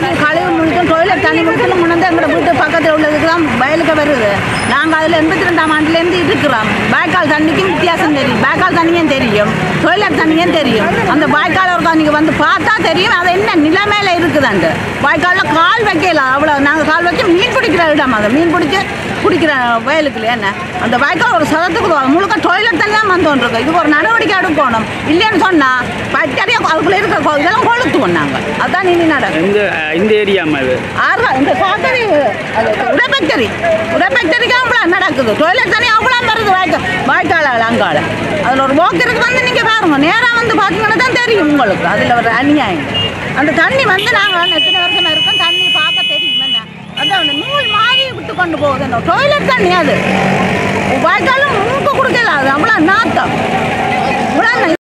தண்ணி கழிவு முழுக்கும் டொய்லெட் தண்ணி முழுக்கணும் முன்னே எங்களோட வீட்டு பக்கத்தில் உள்ளதுக்கு தான் வயலுக்கு வருது நாங்கள் அதில் எண்பத்தி ரெண்டாம் ஆண்டுலேருந்து இருக்கிறோம் வாய்க்கால் தண்ணிக்கும் வித்தியாசம் தெரியும் வாய்க்கால் தண்ணியும் தெரியும் டொய்லெட் தண்ணியும் தெரியும் அந்த வாய்க்கால் ஒரு நீங்கள் வந்து பார்த்தா தெரியும் அது என்ன நிலைமையில இருக்குதாண்டு வாய்க்காலில் கால் வைக்கல அவ்வளோ நாங்கள் கால் வச்சு மீன் பிடிக்கிற இடம் அது மீன் பிடிச்சி குடிக்கிற வயலுக்குள்ள என்ன அந்த வாய்க்கால் ஒரு சதத்துக்கு வரும். முழுக்க டொய்லெட் தண்ணி தான் வந்து இருக்கு இதுக்கு ஒரு நடவடிக்கை எடுக்கணும் இல்லைன்னு சொன்னால் பச்சடியாக அதுக்குள்ளே இருக்கிற கொ- இதெல்லாம் கொளுத்துவோம் நாங்கள் அதான் இனி நடக்கும் இந்த இந்த ஏரியாமா இது ஆறு இந்த ஃபேக்டரி உட ஃபேக்டரி உட ஃபேக்டரிக்கு அவ்வளோ நடக்குது டொய்லெட் தண்ணி அவ்வளோ வருது வாய்க்கால் வாய்க்கால் அங்கால அதில் ஒரு போக்கிற்கு வந்து நீங்கள் பாருங்க நேராக வந்து பார்த்தீங்கன்னா தான் தெரியும் உங்களுக்கு அதில் ஒரு அநியாயம் அந்த தண்ணி வந்து நாங்கள் எத்தனை வருஷமா இருக்கோம் தண்ணி பார்க்க தெரியும் என்ன அதான் அந்த நூல் மாதிரி விட்டு கொண்டு போகுது அந்த டொய்லெட் தண்ணி அது வாய்க்காலும் மூக்க கொடுக்கல அது அவ்வளோ நாத்தம் இவ்வளோ